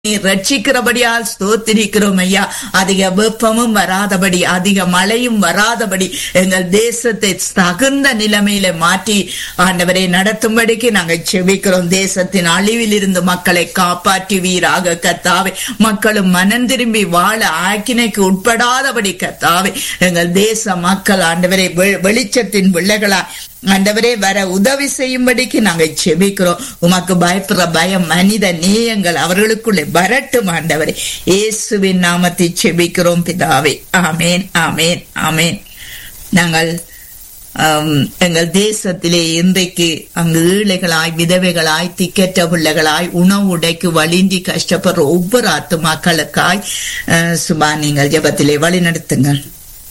நீ ரட்சிக்கிறபடியால் ஸ்தோத்திரிக்கிறோம் ஐயா அதிக வெப்பமும் வராதபடி அதிக மழையும் வராதபடி எங்கள் தேசத்தை தகுந்த நிலைமையில மாற்றி ஆண்டவரை நடத்தும்படிக்கு நாங்கள் செபிக்கிறோம் தேசத்தின் அழிவில் இருந்து மக்களை காப்பாற்றுவீராக கத்தாவே மக்களும் மனம் திரும்பி வாழ ஆக்கினைக்கு உட்படாதபடி கத்தாவே எங்கள் தேச மக்கள் ஆண்டவரை வெ- வெளிச்சத்தின் பிள்ளைகளா ஆண்டவரே வர உதவி செய்யும்படிக்கு நாங்கள் செபிக்கிறோம் உமக்கு பயப்படுற பயம் மனித நேயங்கள் அவர்களுக்குள்ளே வரட்டும் ஆண்டவரே இயேசுவின் நாமத்தை செபிக்கிறோம் பிதாவே ஆமேன் ஆமேன் ஆமேன் நாங்கள் ஆம், எங்கள் தேசத்திலே இன்றைக்கு அங்கு ஏழைகளாய் விதவைகளாய் திக்கற்ற பிள்ளைகளாய் உணவு உடைக்கு வழிந்தி கஷ்டப்படுற ஒவ்வொரு ஆத்துமாக்களுக்காய் அஹ், சுபா நீங்கள் ஜெபத்திலே வழி நடத்துங்கள்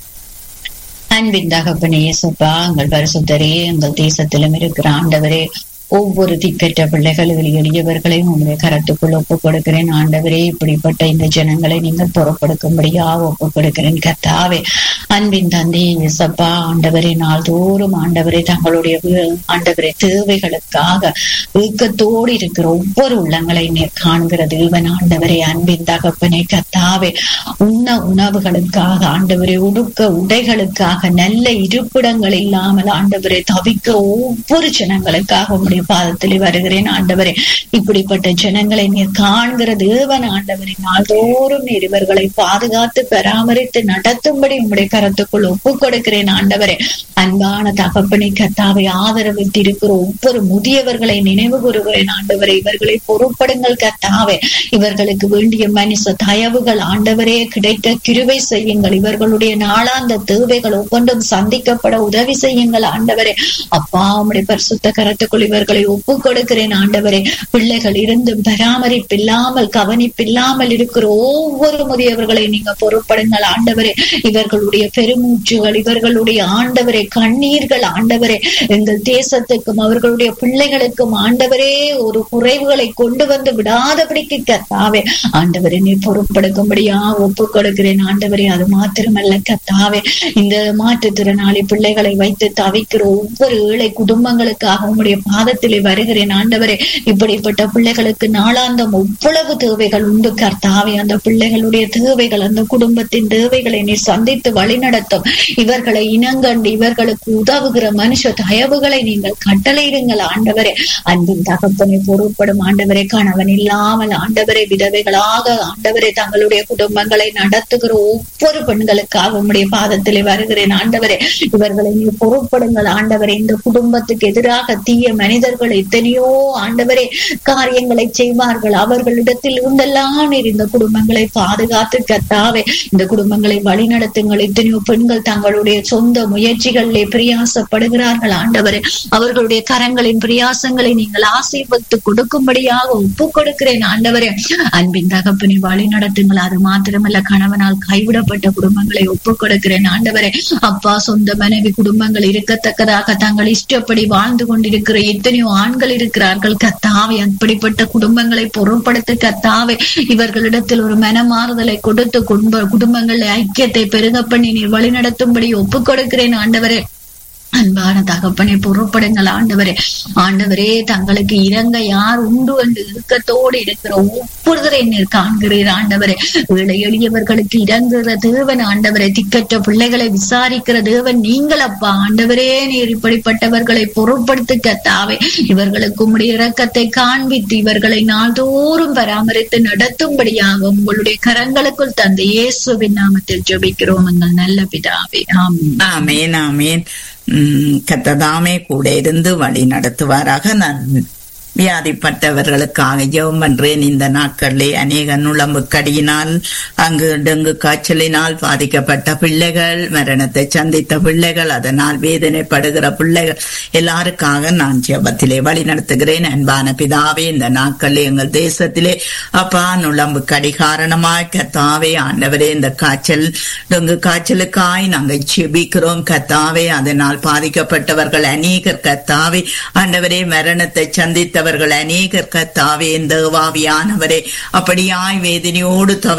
அன்பின் தகப்பனே இயேசுப்பா எங்கள் பரிசுத்தரே எங்கள் தேசத்திலும் இருக்கிற ஆண்டவரே ஒவ்வொரு திக்கற்ற பிள்ளைகள் எளியவர்களையும் உங்களுடைய கரத்துக்குள் ஒப்புக் கொடுக்கிறேன் ஆண்டவரே இப்படிப்பட்ட இந்த ஜனங்களை நீங்கள் புறப்படுக்கும்படியா ஒப்புக் கொடுக்கிறேன் கர்த்தாவே அன்பின் தந்தை இயேசப்பா ஆண்டவரே நாள்தோறும் ஆண்டவரே தங்களுடைய வீ- ஆண்டவரே தேவைகளுக்காக ஊக்கத்தோடு இருக்கிற ஒவ்வொரு உள்ளங்களை நீர் காண்கிற தேவன் ஆண்டவரே அன்பின் தகப்பனே கர்த்தாவே உண்ண உணவுகளுக்காக ஆண்டவரே உடுக்க உடைகளுக்காக நல்ல இருப்பிடங்கள் இல்லாமல் ஆண்டவரே தவிக்கிற ஒவ்வொரு ஜனங்களுக்காக உங்களுடைய பாதத்திலே வருகிறேன் ஆண்டவரே இப்படிப்பட்ட ஜனங்களை நீர் காண்கிற தேவன் ஆண்டவரே நாள்தோறும் நீர் இவர்களை பாதுகாத்து பராமரித்து நடத்தும்படி உங்களுடைய கரத்துக்குள் ஒப்புக் கொடுக்கிறேன் ஆண்டவரே அன்பான தகப்பனை கத்தாவை ஆதரவிட்டு இருக்கிற ஒவ்வொரு முதியவர்களை நினைவு கூறுகிறேன் ஆண்டவரே இவர்களை பொறுப்படுங்கள் கத்தாவே இவர்களுக்கு வேண்டிய மனுஷ தயவுகள் ஆண்டவரே கிடைக்க கிருபை செய்யுங்கள் இவர்களுடைய நாளாந்த தேவைகள் ஒவ்வொன்றும் சந்திக்கப்பட உதவி செய்யுங்கள் ஆண்டவரே அப்பா உம்முடைய பரிசுத்த கரத்துக்குள் இவர்களை ஒப்புக் கொடுக்கிறேன் ஆண்டவரே பிள்ளைகள் இருந்தும் பராமரிப்பில்லாமல் கவனிப்பில்லாமல் இருக்கிற ஒவ்வொரு முதியவர்களை நீங்க பொறுப்படுங்கள் ஆண்டவரே இவர்களுடைய பெருமூச்சுகள் இவர்களுடைய ஆண்டவரே கண்ணீர்கள் ஆண்டவரே எங்கள் தேசத்துக்கும் அவர்களுடைய பிள்ளைகளுக்கும் ஆண்டவரே ஒரு குறைவுகளை கொண்டு வந்து விடாதபடிக்கு கத்தாவே ஆண்டவரே நீ பொறுப்படுக்கும்படியா ஒப்புக் கொடுக்கிறேன் ஆண்டவரே அது மாத்திரமல்ல கத்தாவே இந்த மாற்றுத்திறனாளி பிள்ளைகளை வைத்து தவிக்கிற ஒவ்வொரு ஏழை குடும்பங்களுக்காக உங்களுடைய பாதத்திலே வருகிறேன் ஆண்டவரே இப்படிப்பட்ட பிள்ளைகளுக்கு நாளாந்தம் எவ்வளவு தேவைகள் உண்டு கர்த்தாவே அந்த பிள்ளைகளுடைய தேவைகள் அந்த குடும்பத்தின் தேவைகளை நீ சந்தித்து வழிநடத்தும் இவர்களை இனங்கண்டு இவர்களுக்கு உதவுகிற மனுஷ தயவுகளை நீங்கள் கட்டளையிடுங்கள் ஆண்டவரே அன்பின் தகப்பனை பொறுப்படும் ஆண்டவரே கணவன் இல்லாமல் ஆண்டவரே விதவைகளாக ஆண்டவரே தங்களுடைய குடும்பங்களை நடத்துகிற ஒவ்வொரு பெண்களுக்காக உம்முடைய பாதத்திலே வருகிறேன் ஆண்டவரே இவர்களை நீ பொறுப்படுங்கள் ஆண்டவரே இந்த குடும்பத்துக்கு எதிராக தீய மனிதர்கள் எத்தனையோ ஆண்டவரே காரியங்களை செய்வார்கள் அவர்களிடத்தில் இருந்தெல்லாம் நீர் இந்த குடும்பங்களை பாதுகாத்து கத்தாவே இந்த குடும்பங்களை வழிநடத்துங்கள் எத்தனையோ பெண்கள் தங்களுடைய சொந்த முயற்சிகளிலே பிரயாசப்படுகிறார்கள் ஆண்டவரே அவர்களுடைய கரங்களின் பிரயாசங்களை நீங்கள் ஆசீர்வதித்து கொடுக்கும்படியாக ஒப்பு கொடுக்கிறேன் ஆண்டவரே அன்பின் தகப்பனை வழி நடத்துங்கள் அது மாத்திரமல்ல கணவனால் கைவிடப்பட்ட குடும்பங்களை ஒப்பு கொடுக்கிறேன் ஆண்டவரே அப்பா சொந்த மனைவி குடும்பங்கள் இருக்கத்தக்கதாக தங்கள் இஷ்டப்படி வாழ்ந்து கொண்டிருக்கிற எத்தனையோ ஆண்கள் இருக்கிறார்கள் கத்தாவே அப்படிப்பட்ட குடும்பங்களை பொருட்படுத்த கத்தாவே இவர்களிடத்தில் ஒரு மனமாறுதலை கொடுத்து குடும்ப குடும்பங்களில் ஐக்கியத்தை பெருக பண்ணி நீர் வழிநடத்தும்படி ஒப்புக் கொடுக்கிறேன் ஆண்டவரே அன்பான தகப்பனை பொறுப்படுங்கள் ஆண்டவரே ஆண்டவரே தங்களுக்கு இறங்க யார் உண்டு என்று இறுக்கத்தோடு இருக்கிற ஒவ்வொருவரை நீர் காண்கிறீர் ஆண்டவரே ஏழை எளியவர்களுக்கு இறங்குகிற தேவன் ஆண்டவரே திக்கற்ற பிள்ளைகளை விசாரிக்கிற தேவன் நீங்கள் அப்பா ஆண்டவரே நீர் இப்படிப்பட்டவர்களை பொருட்படுத்து கத்தாவே இவர்களுக்கு உம்முடைய இரக்கத்தை காண்பித்து இவர்களை நாள்தோறும் பராமரித்து நடத்தும்படியாக உங்களுடைய கரங்களுக்குள் தந்த இயேசுவின் நாமத்தில் ஜெபிக்கிறோம் எங்கள் நல்ல பிதாவே ஆமென் ஆமேன் ஆமேன் உம் கத்ததாமே கூட இருந்து வழி நடத்துவாராக நான் வியாதிப்பட்டவர்களுக்காக ஜெபம் பண்றேன் இந்த நாட்களிலே அநேக நுழம்பு கடியினால் அங்கு டெங்கு காய்ச்சலினால் பாதிக்கப்பட்ட பிள்ளைகள் மரணத்தை சந்தித்த பிள்ளைகள் அதனால் வேதனைப்படுகிற பிள்ளைகள் எல்லாருக்காக நான் ஜெபத்திலே வழி நடத்துகிறேன் அன்பான பிதாவே இந்த நாட்களில் எங்கள் தேசத்திலே அப்பா நுழம்பு கடி காரணமாய் கத்தாவே ஆண்டவரே இந்த காய்ச்சல் டெங்கு காய்ச்சலுக்காய் நாங்கள் செபிக்கிறோம் கத்தாவே அதனால் பாதிக்கப்பட்டவர்கள் அநேகர் கத்தாவே ஆண்டவரே மரணத்தை சந்தித்தவர்கள் அநேகர் கத்தாவே இந்த வாவியானவரே அப்படியாய் வேதனையோடு தவிக்கிற ஒவ்வொரு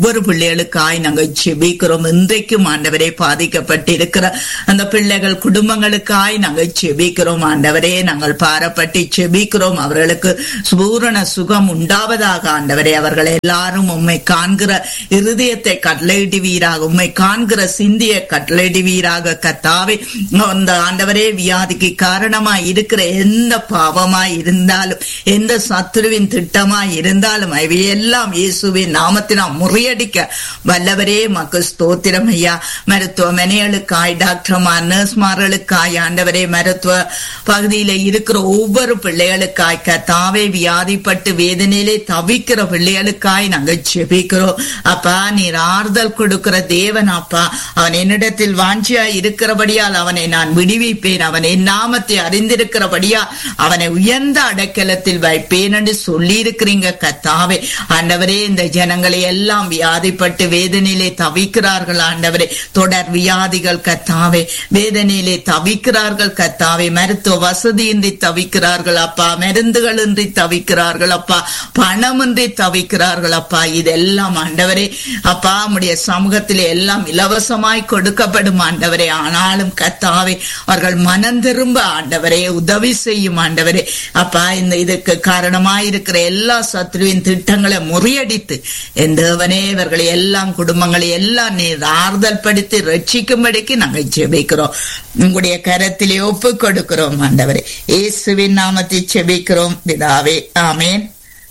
ஒவ்வொரு பிள்ளைகளுக்காய் நாங்கள் செபிக்கிறோம் இன்றைக்கும் ஆண்டவரே பாதிக்கப்பட்டிருக்கிற அந்த பிள்ளைகள் குடும்பங்களுக்காய் நாங்கள் செபிக்கிறோம் ஆண்டவரே நாங்கள் பாரப்பட்டு செபிக்கிறோம் அவர்களுக்கு பூரண சுகம் உண்டாவதாக ஆண்டவரே அவர்கள் எல்லாரும் உம்மை காண்கிற இருதயத்தை கட்டளையிடுவீராக உம்மை காண்கிற சிந்திய கட்டளையிடுவீராக கத்தாவே அந்த ஆண்டவரே வியாதிக்கு காரணமாய் இருக்கிற எந்த பாவமாய் இருந்தாலும் எந்த சத்துருவின் திட்டமாய் இருந்தாலும் அவையெல்லாம் இயேசுவின் நாமத்தினால் முறியடிக்க வல்லவரே மக்கு ஸ்தோத்திரம் ஐயா மருத்துவமனைகளுக்காய் டாக்டர்மார் நர்ஸ்மார்களுக்காய் ஆண்டவரே மருத்துவ பகுதியில இருக்கிற ஒவ்வொரு பிள்ளைகளுக்காய் கத்தாவே வியாதிப்பட்டு வேதனையிலே தவிக்கிற பிள்ளைகளுக்காய் நாங்கள் செபிக்கிறோம் அப்பா நீர் ஆறுதல் கொடுக்கிற தேவன் அப்பா அவன் என்னிடத்தில் வாஞ்சியா இருக்கிறபடியால் அவனை நான் விடுவிப்பேன் அவன் என் நாமத்தை அறிந்திருக்கிறபடியா அவனை உயர்ந்த அடைக்கலத்தில் வைப்பேன் என்று சொல்லி இருக்கிறீங்க கத்தாவே ஆண்டவரே இந்த ஜனங்களை எல்லாம் வியாதிப்பட்டு வேதனையிலே தவிக்கிறார்கள் ஆண்டவரே தொடர் வியாதிகள் கத்தாவே வேதனையிலே தவிக்கிறார்கள் கத்தாவே மருத்துவ வசதியின்றி தவிக்கிறார்கள் அப்பா மருந்துகள் இன்றி தவிக்கிறார்கள் அப்பா பணமின்றி தவிக்கிறார்கள் அப்பா இதெல்லாம் ஆண்டவரே அப்பா நம்முடைய சமூகத்திலே எல்லாம் இலவசமாய் கொடுக்கப்படும் ஆண்டவரே ஆனாலும் கத்தாவே அவர்கள் மனம் திரும்ப ஆண்டவரே உதவி செய்யும் ஆண்டவரே அப்பா இந்த இதுக்கு காரணமாயிருக்கிற எல்லா சத்ருவின் திட்டங்களை முறியடித்து என் தேவனே இவர்களை எல்லாம் குடும்பங்களை எல்லாம் நீர் ஆறுதல் படுத்தி ரட்சிக்கும்படிக்கு நாங்கள் ஜெபிக்கிறோம் உங்களுடைய கரத்திலே ஒப்பு கொடுக்கிறோம் ஆண்டவரே இயேசுவின் நாமத்தை செபிக்கிறோம் பிதாவே ஆமேன்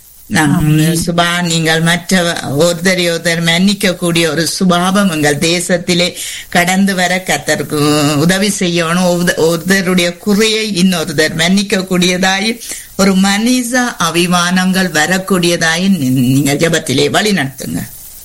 சுபா நீங்கள் மற்ற ஒருத்தரை ஒருத்தர் மன்னிக்க கூடிய ஒரு சுபாவம் எங்கள் தேசத்திலே கடந்து வர கத்தருக்கு உதவி செய்யணும் ஒருத்தருடைய குறையை இன்னொருத்தர் மன்னிக்க கூடியதாய் ஒரு மனித அபிமானங்கள் வரக்கூடியதாய் நீங்கள் ஜபத்திலே வழி நடத்துங்க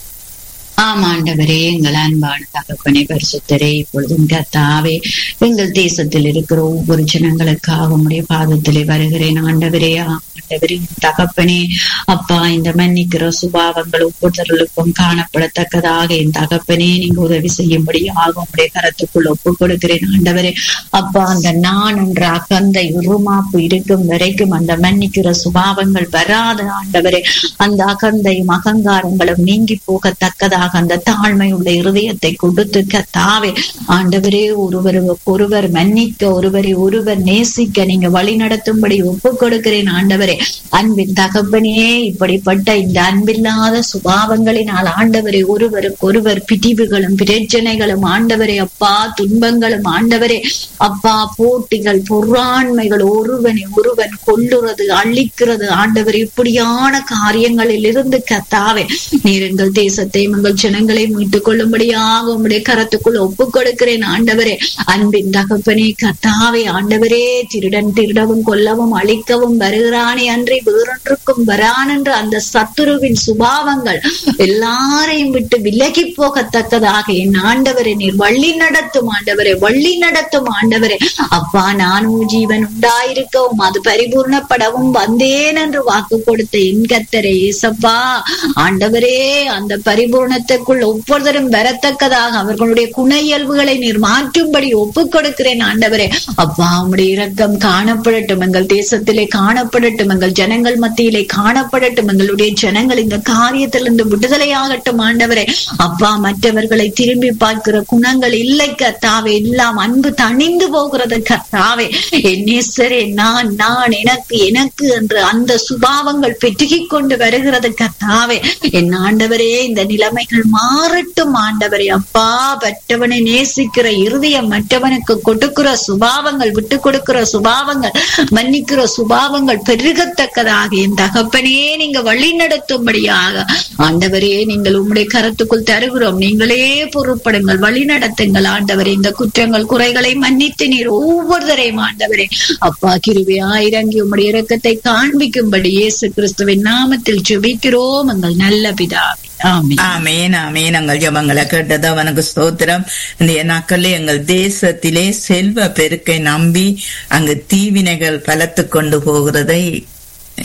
ஆமாண்டவரே எங்கள் அன்பான தகப்பனை பரிசுத்தரே இப்பொழுதும் கத்தாவே எங்கள் தேசத்தில் இருக்கிற ஒவ்வொரு ஜனங்களுக்காக உடைய பாதத்திலே வருகிறேன் ஆண்டவரே ஆண்டவரே தகப்பனே அப்பா இந்த மன்னிக்கிற சுபாவங்கள் ஒவ்வொருத்தர்களுக்கும் காணப்படத்தக்கதாக என் தகப்பனே நீங்க உதவி செய்யும்படியாக உடைய கரத்துக்குள் ஒப்பு கொடுக்கிறேன் ஆண்டவரே அப்பா அந்த நான் என்ற அகந்தை உருமாப்பு இருக்கும் வரைக்கும் அந்த மன்னிக்கிற சுபாவங்கள் வராத ஆண்டவரே அந்த அகந்தையும் அகங்காரங்களும் நீங்கி போகத்தக்கதாக அந்த தாழ்மை உள்ள இருதயத்தை கொடுத்து கத்தாவே ஆண்டவரே ஒருவர் ஒருவர் மன்னிக்க ஒருவரை ஒருவர் நேசிக்க நீங்க வழி நடத்தும்படி ஒப்பு கொடுக்கிறேன் ஆண்டவரே அன்பின் தகப்பனே இப்படிப்பட்ட இந்த அன்பில்லாத சுபாவங்களினால் ஆண்டவரே ஒருவருக்கு ஒருவர் பிரிவுகளும் பிரச்சனைகளும் ஆண்டவரே அப்பா துன்பங்களும் ஆண்டவரே அப்பா போட்டிகள் பொறாண்மைகள் ஒருவனை ஒருவன் கொள்ளுறது அழிக்கிறது ஆண்டவர் இப்படியான காரியங்களில் இருந்து கத்தாவே நீர் எங்கள் தேசத்தை எங்கள் ஜனங்களை மீட்டுக் கொள்ளும்படியாக உங்களுடைய கரத்துக்குள் ஒப்பு கொடுக்கிறேன் ஆண்டவரே அன்பின் தகப்பனே கத்தாவே ஆண்டவரே திருடன் திருடவும் கொல்லவும் அழிக்கவும் வருகிறானே அன்றி வேறொன்றுக்கும் வரான் என்று அந்த சத்துருவின் சுபாவங்கள் எல்லாரையும் விட்டு விலகி போகத்தக்கதாக என் ஆண்டவரை நீர் வள்ளி நடத்தும் ஆண்டவரே வள்ளி நடத்தும் ஆண்டவரே அப்பா நானும் ஜீவன் உண்டாயிருக்கவும் அது பரிபூர்ணப்படவும் வந்தேன் என்று வாக்கு கொடுத்த என் கத்தரை ஏசப்பா ஆண்டவரே அந்த பரிபூர்ணத்துக்குள் ஒவ்வொருத்தரும் வரத்தக்கதாக அவர்களுடைய குண இயல்புகளை நீர் மாற்றும்படி ஒப்பு கொடுக்கிறேன் ஆண்டவரே அப்பா உங்களுடைய இரக்கம் காணப்படட்டும் எங்கள் தேசத்திலே காணப்படட்டும் எங்கள் ஜனங்கள் மத்தியிலே காணப்படட்டும் எங்களுடைய ஜனங்கள் இந்த காரியத்திலிருந்து விடுதலையாகட்டும் ஆண்டவரே அப்பா மற்றவர்களை திரும்பி பார்க்கிற குணங்கள் இல்லை கத்தாவே எல்லாம் அன்பு தணிந்து போகிறது கத்தாவே என்னேசரே நான் நான் எனக்கு எனக்கு என்று அந்த சுபாவங்கள் பெருகிக் கொண்டு வருகிறது கத்தாவே என் ஆண்டவரே இந்த நிலைமைகள் மாறட்டும் ஆண்டவரே அப்பா பெற்றவனை நேசிக்கிற இருதயம் மற்றவனுக்கு கொடுக்கிற சுபாவங்கள் விட்டு கொடுக்கிற சுபாவங்கள் மன்னிக்கிற சுபாவங்கள் பெருகத்தக்கதாக என் தகப்பனே நீங்க வழி நடத்தும்படியாக ஆண்டவரே நீங்கள் உம்முடைய கருத்துக்குள் தருகிறோம் நீங்களே பொறுப்படுங்கள் வழி நடத்துங்கள் ஆண்டவரே இந்த குற்றங்கள் குறைகளை மன்னித்து நீர் ஒவ்வொருத்தரையும் ஆண்டவரே அப்பா கிருவியா இறங்கி உம்முடைய இரக்கத்தை காண்பிக்கும்படி இயேசு கிறிஸ்துவின் நாமத்தில் ஜெபிக்கிறோம் எங்கள் நல்ல பிதாவே ஆமென் ஆமேன் ஆமேன் எங்கள் ஜபங்களை கேட்டது அவனுக்கு ஸ்தோத்திரம் இந்த நாட்களில் எங்கள் தேசத்திலே செல்வ பெருக்கை நம்பி அங்கு தீவினைகள் பலத்து கொண்டு போகிறதை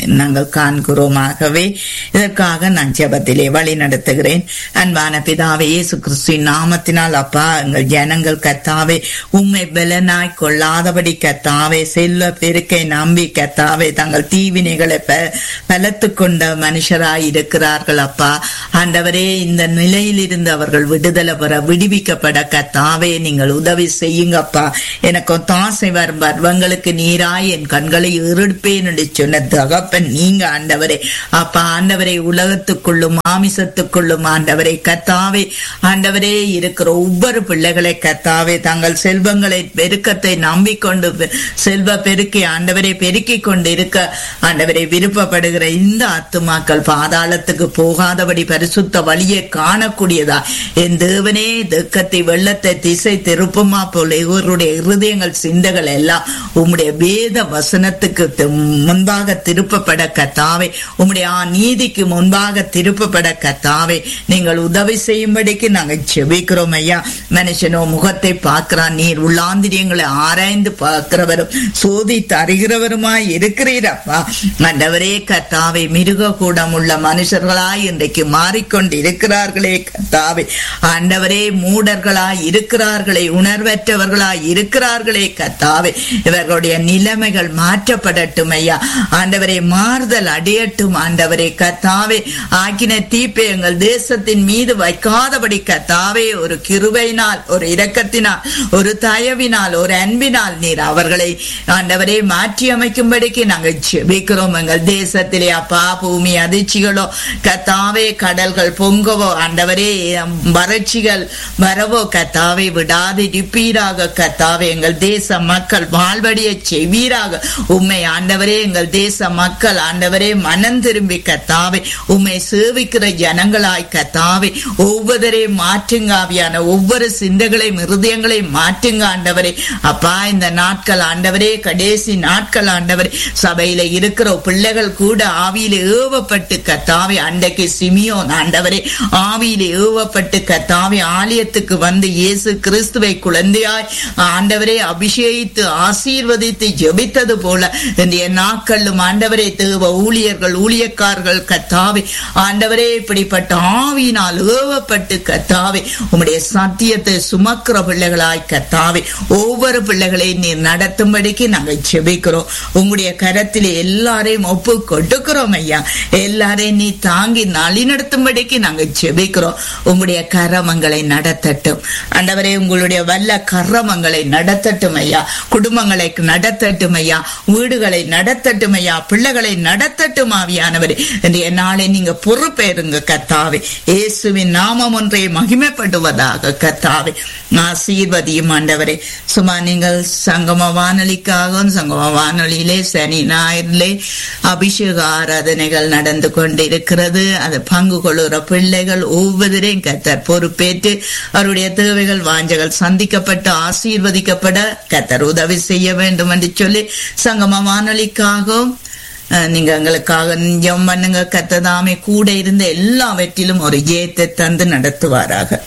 நாங்கள் காண்கிறோமாகவே இதற்காக நான் ஜெபத்திலே வழி நடத்துகிறேன் அன்பான பிதாவே இயேசு கிறிஸ்துவின் நாமத்தினால் அப்பா எங்கள் ஜனங்கள் கத்தாவே உம்மை பலனாய் கொள்ளாதபடி கத்தாவே செல்வ பெருக்கை நம்பி கத்தாவே தங்கள் தீவினைகளை பலத்து கொண்ட மனுஷராய் இருக்கிறார்கள் அப்பா ஆண்டவரே இந்த நிலையில் இருந்து அவர்கள் விடுதலை பெற விடுவிக்கப்பட கத்தாவே நீங்கள் உதவி செய்யுங்கப்பா எனக்கு தாசை வரும் பர்வங்களுக்கு நீராய் என் கண்களை இருப்பேன் என்று சொன்ன தகப்பன் நீங்க ஆண்டவரே அப்பா ஆண்டவரை உலகத்துக்குள்ளும் மாமிசத்துக்குள்ளும் ஆண்டவரை கத்தாவே ஆண்டவரே இருக்கிற ஒவ்வொரு பிள்ளைகளை கத்தாவே தங்கள் செல்வங்களை பெருக்கத்தை நம்பிக்கொண்டு செல்வ பெருக்கி ஆண்டவரை பெருக்கிக் கொண்டு இருக்க ஆண்டவரை விருப்பப்படுகிற இந்த ஆத்துமாக்கள் பாதாளத்துக்கு போகாதபடி பரிசுத்த வழியை காணக்கூடியதா என் தேவனே துக்கத்தை வெள்ளத்தை திசை திருப்புமா போல இவருடைய இருதயங்கள் சிந்தைகள் எல்லாம் உம்முடைய வேத வசனத்துக்கு முன்பாக திருப்பப்பட கத்தாவே உம்முடைய நீதிக்கு முன்பாக திருப்பப்பட கத்தாவே நீங்கள் உதவி செய்யும்படிக்கு நாங்கள் செபிக்கிறோம் ஐயா மனுஷனோ முகத்தை பார்க்கிறான் நீர் உள்ளாந்திரியங்களை ஆராய்ந்து பார்க்கிறவரும் சோதி தருகிறவருமாய் இருக்கிறீரப்பா ஆண்டவரே கத்தாவை மிருக கூடம் உள்ள மனுஷர்களாய் இன்றைக்கு மாறிக்கொண்டு இருக்கிறார்களே கத்தாவே ஆண்டவரே மூடர்களாய் இருக்கிறார்களே உணர்வற்றவர்களாய் இருக்கிறார்களே கத்தாவே இவர்களுடைய நிலைமைகள் மாற்றப்படட்டும் ஐயா ஆண்டவரை மாறுதல் அடையட்டும் ஆண்டவரே கத்தாவே ஆக்கின தீப்பை எங்கள் தேசத்தின் மீது வைக்காதபடி கத்தாவே ஒரு கிருபையினால் ஒரு இரக்கத்தினால் ஒரு தயவினால் ஒரு அன்பினால் நீர் அவர்களை ஆண்டவரை மாற்றி அமைக்கும்படிக்கு நாங்கள் செபிக்கிறோம் எங்கள் தேசத்திலே அப்பா பூமி அதிர்ச்சிகளோ கத்தாவே கடல்கள் பொங்கவோ ஆண்டவரே வறட்சிகள் வரவோ கத்தாவே விடாது இருப்பீராக கத்தாவே எங்கள் தேச மக்கள் வாழ்வடிய செய்வீராக உண்மை ஆண்டவரே எங்கள் தேச மக்கள் ஆண்டவரே மனம் திரும்பி கத்தாவே உண்மை சேவிக்கிற ஜனங்களாய் கத்தாவே ஒவ்வொருவரே மாற்றுங்க ஆவியான ஒவ்வொரு சிந்தைகளையும் இருதயங்களையும் மாற்றுங்க ஆண்டவரே அப்பா இந்த நாட்கள் ஆண்டவரே கடைசி நாட்கள் ஆண்டவரே சபையில இருக்கிற பிள்ளைகள் கூட ஆவியில ஏவப்பட்டு கத்தாவே அன்றைக்கு சிமியோன் ஆண்டவரே ஆவியில ஏவப்பட்டு கத்தாவே ஆலயத்துக்கு வந்து இயேசு கிறிஸ்துவை குழந்தையாய் ஆண்டவரே அபிஷேகித்து ஆசீர்வதித்து ஜெபித்தது போல இன்றைய நாட்களும் ஆண்டவரே தேவ ஊழியர்கள் ஊழியக்காரர்கள் கத்தாவே ஆண்டவரே இப்படிப்பட்ட ஆவியினால் ஏவப்பட்டு கத்தாவே உம்முடைய சத்தியத்தை சுமக்கிற பிள்ளைகளாய் கத்தாவே ஒவ்வொரு பிள்ளைகளையும் நீர் நடத்தும்படிக்கு நாங்கள் செபிக்கிறோம் உங்களுடைய கரத்திலே எல்லாரையும் ஒப்பு கொடுக்கிறோம் ஐயா எல்லாரையும் நீ தாங்கி நலிநடத்தும்படிக்கு நாங்கள் செபிக்கிறோம் உங்களுடைய கரமங்களை நடத்தட்டும் ஆண்டவரே உங்களுடைய வல்ல கரமங்களை நடத்தட்டும் ஐயா குடும்பங்களை நடத்தட்டும் ஐயா வீடுகளை நடத்தட்டும் ஐயா பிள்ளைகளை நடத்தட்டும் ஆவியானவரே இன்றைய நாளை நீங்க பொறுப்பேறுங்க கத்தாவே இயேசுவின் நாமம் ஒன்றை மகிமைப்படுவதாக கத்தாவே ஆசீர்வதியும் ஆண்டவரே சும்மா நீங்கள் சங்கம வானொலிக்காகவும் சங்கம வானொலியிலே சனி ஞாயிறிலே அபிஷேக ஆராதனைகள் நடந்து கொண்டிருக்கிறது அது பங்கு கொள்ளுற பிள்ளைகள் ஒவ்வொருவரையும் கத்தர் பொறுப்பேற்று அவருடைய தேவைகள் வாஞ்சகள் சந்திக்கப்பட்டு ஆசீர்வதிக்கப்பட கத்தர் உதவி செய்ய வேண்டும் என்று சொல்லி சங்கம வானொலிக்காகவும் நீங்க எங்களுக்காக ஜெபம் பண்ணுங்க கத்ததாமே கூட இருந்த எல்லாவற்றிலும் ஒரு ஜெயத்தை தந்து நடத்துவாராக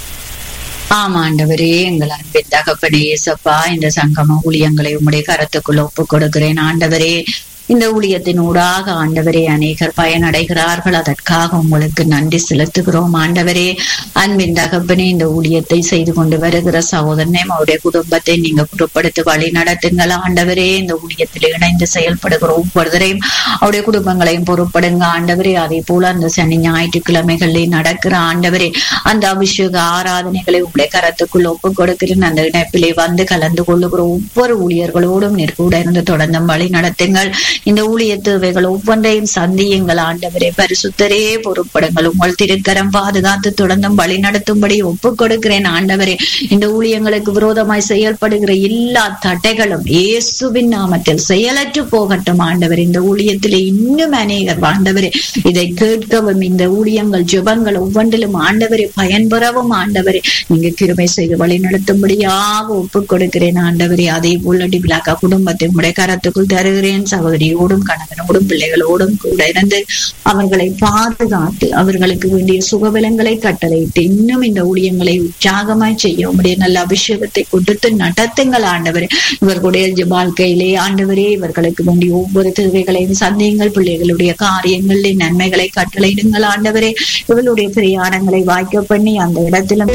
ஆமா ஆண்டவரே எங்கள் அன்பின் தகப்பனே ஏசப்பா இந்த சங்கம ஊழியங்களை உம்முடைய கரத்துக்குள்ள ஒப்பு கொடுக்கிறேன் ஆண்டவரே இந்த ஊழியத்தின் ஊடாக ஆண்டவரே அநேகர் பயனடைகிறார்கள் அதற்காக உங்களுக்கு நன்றி செலுத்துகிறோம் ஆண்டவரே அன்பின் தகப்பனே இந்த ஊழியத்தை செய்து கொண்டு வருகிற சகோதரனையும் அவருடைய குடும்பத்தை நீங்க புறப்படுத்தி வழி நடத்துங்கள் ஆண்டவரே இந்த ஊழியத்தில் இணைந்து செயல்படுகிற ஒவ்வொருவரையும் அவருடைய குடும்பங்களையும் பொறுப்படுங்க ஆண்டவரே அதே போல அந்த சனி ஞாயிற்றுக்கிழமைகளில் நடக்கிற ஆண்டவரே அந்த அபிஷேக ஆராதனைகளை உங்களுடைய கரத்துக்குள் ஒப்பு கொடுக்கிறேன் அந்த இணைப்பிலே வந்து கலந்து கொள்ளுகிற ஒவ்வொரு ஊழியர்களோடும் நீர் கூட இருந்து தொடர்ந்து வழி நடத்துங்கள் இந்த ஊழிய தேவைகள் ஒவ்வொன்றையும் சந்தியுங்கள் ஆண்டவரே பரிசுத்தரே பொறுப்படுங்கள் உங்கள் திருக்கரம் பாதுகாத்து தொடர்ந்தும் வழி நடத்தும்படி ஒப்புக் கொடுக்கிறேன் ஆண்டவரே இந்த ஊழியங்களுக்கு விரோதமாய் செயல்படுகிற எல்லா தடைகளும் இயேசுவின் நாமத்தில் செயலற்று போகட்டும் ஆண்டவர் இந்த ஊழியத்திலே இன்னும் அநேகர் ஆண்டவரே இதை கேட்கவும் இந்த ஊழியங்கள் ஜெபங்கள் ஒவ்வொன்றிலும் ஆண்டவரே பயன்பெறவும் ஆண்டவரே நீங்க கிருமை செய்து வழி நடத்தும்படியாக ஒப்புக் கொடுக்கிறேன் ஆண்டவரே அதே போல டிபிலாக்கா குடும்பத்தை உடைய கரத்துக்குள் தருகிறேன் சகோதரி பிள்ளையோடும் கணவனோடும் பிள்ளைகளோடும் கூட இருந்து அவர்களை பாதுகாத்து அவர்களுக்கு வேண்டிய சுகபலங்களை கட்டளையிட்டு இன்னும் இந்த ஊழியங்களை உற்சாகமாய் செய்ய உடைய நல்ல அபிஷேகத்தை கொடுத்து நடத்துங்கள் ஆண்டவரே இவர்களுடைய வாழ்க்கையிலே ஆண்டவரே இவர்களுக்கு வேண்டிய ஒவ்வொரு தேவைகளையும் சந்தேகங்கள் பிள்ளைகளுடைய காரியங்களில் நன்மைகளை கட்டளையிடுங்கள் ஆண்டவரே இவளுடைய பிரயாணங்களை வாய்க்க பண்ணி அந்த இடத்திலும்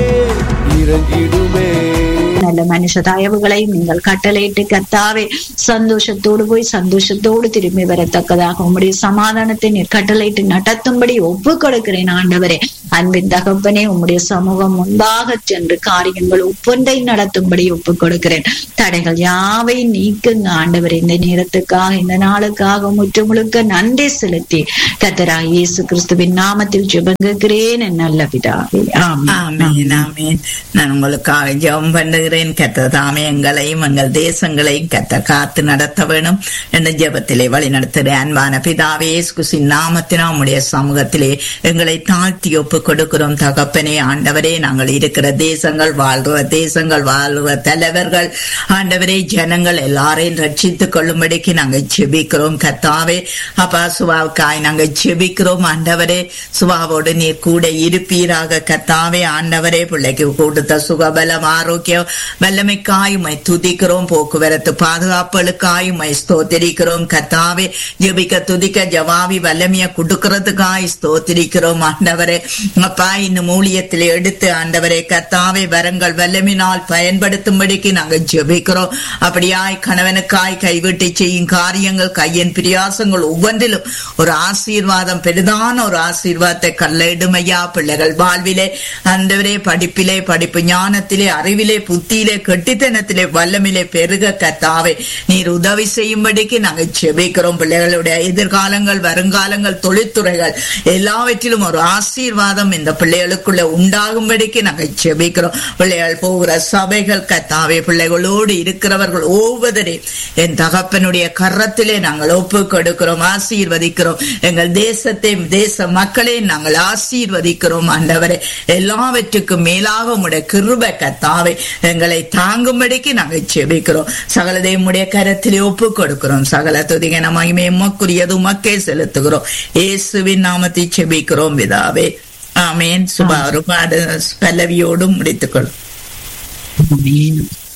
இறங்கிடுமே நல்ல மனுஷ தயவுகளையும் நீங்கள் கட்டளையிட்டு கர்த்தாவே சந்தோஷத்தோடு போய் சந்தோஷத்தோடு திரும்பி வரத்தக்கதாக உம்முடைய சமாதானத்தை நீர் கட்டளையிட்டு நடத்தும்படி ஒப்பு கொடுக்கிறேன் ஆண்டவரே அன்பின் தகப்பனே உம்முடைய சமூகம் முன்பாக சென்று காரியங்கள் ஒவ்வொன்றை நடத்தும்படி ஒப்பு கொடுக்கிறேன் தடைகள் யாவை நீக்குங்க ஆண்டவர் இந்த நேரத்துக்காக இந்த நாளுக்காக முற்று முழுக்க நன்றி செலுத்தி கத்தரா இயேசு கிறிஸ்துவின் நாமத்தில் ஜெபங்குகிறேன் என் நல்ல பிதாவே ஆமென் ஆமீன் ஆமீன் நான் உங்களுக்காக ஜெபம் பண்ணுகிறேன் கத்த தாமே எங்களையும் எங்கள் தேசங்களையும் கத்த காத்து நடத்த வேணும் என்ற ஜெபத்திலே வழி நடத்துகிறேன் அன்பான பிதாவே குசின் நாமத்தினா உம்முடைய சமூகத்திலே எங்களை தாழ்த்தி ஒப்பு கொடுக்கிறோம் தகப்பனே ஆண்டவரே நாங்கள் இருக்கிற தேசங்கள் வாழ்ற தேசங்கள் வாழ்ற தலைவர்கள் ஆண்டவரே ஜனங்கள் எல்லாரையும் ரட்சித்துக் கொள்ளும்படிக்கு நாங்கள் ஜெபிக்கிறோம் கத்தாவே அப்பா சுவாவுக்காய் நாங்கள் ஜெபிக்கிறோம் ஆண்டவரே சுவாவோடு நீர் கூட இருப்பீராக கத்தாவே ஆண்டவரே பிள்ளைக்கு கொடுத்த சுகபலம் ஆரோக்கியம் வல்லமைக்காயுமை துதிக்கிறோம் போக்குவரத்து பாதுகாப்புகளுக்காயுமை ஸ்தோத்திரிக்கிறோம் கத்தாவே ஜெபிக்க துதிக்க ஜவாவி வல்லமைய கொடுக்கறதுக்காய் ஸ்தோத்திரிக்கிறோம் ஆண்டவரே அப்பா இன்னும் ஊழியத்தில் எடுத்து ஆண்டவரே கத்தாவே வரங்கள் வல்லமினால் பயன்படுத்தும்படிக்கு நாங்கள் ஜெபிக்கிறோம் அப்படியாய் கணவனுக்காய் கைவிட்டு செய்யும் காரியங்கள் கையின் பிரியாசங்கள் ஒவ்வொன்றிலும் ஒரு ஆசீர்வாதம் பெரிதான ஒரு ஆசீர்வாதத்தை கல்லிடுமையா பிள்ளைகள் வாழ்விலே அந்தவரே படிப்பிலே படிப்பு ஞானத்திலே அறிவிலே புத்தியிலே கெட்டித்தனத்திலே வல்லமிலே பெருக கத்தாவே நீர் உதவி செய்யும்படிக்கு நாங்கள் செபிக்கிறோம் பிள்ளைகளுடைய எதிர்காலங்கள் வருங்காலங்கள் தொழில்துறைகள் எல்லாவற்றிலும் ஒரு ஆசீர்வாதம் இந்த பிள்ளைகளுக்குள்ள உண்டாகும்படிக்கு நாங்கள் செபிக்கிறோம் பிள்ளைகள் போகிற சபைகள் கத்தாவே பிள்ளைகளோடு இருக்கிறவர்கள் ஒவ்வொருவரே என் தகப்பனுடைய கரத்திலே நாங்கள் ஒப்பு கொடுக்கிறோம் ஆசீர்வதிக்கிறோம் எங்கள் தேசத்தை தேச மக்களை நாங்கள் ஆசீர்வதிக்கிறோம் ஆண்டவரே எல்லாவற்றுக்கும் மேலாக உம்முடைய கிருப கத்தாவே எங்களை தாங்கும்படிக்கு நாங்கள் செபிக்கிறோம் சகலதை உம்முடைய கரத்திலே ஒப்பு கொடுக்கிறோம் சகல துதிகன மகிமை உமக்குரியது உமக்கே செலுத்துகிறோம் இயேசுவின் நாமத்தை செபிக்கிறோம் விதாவே ஆமேன் சுபா ஒரு பாட பல்லவியோடும் முடித்துக்கொள்ளும் ஆமென்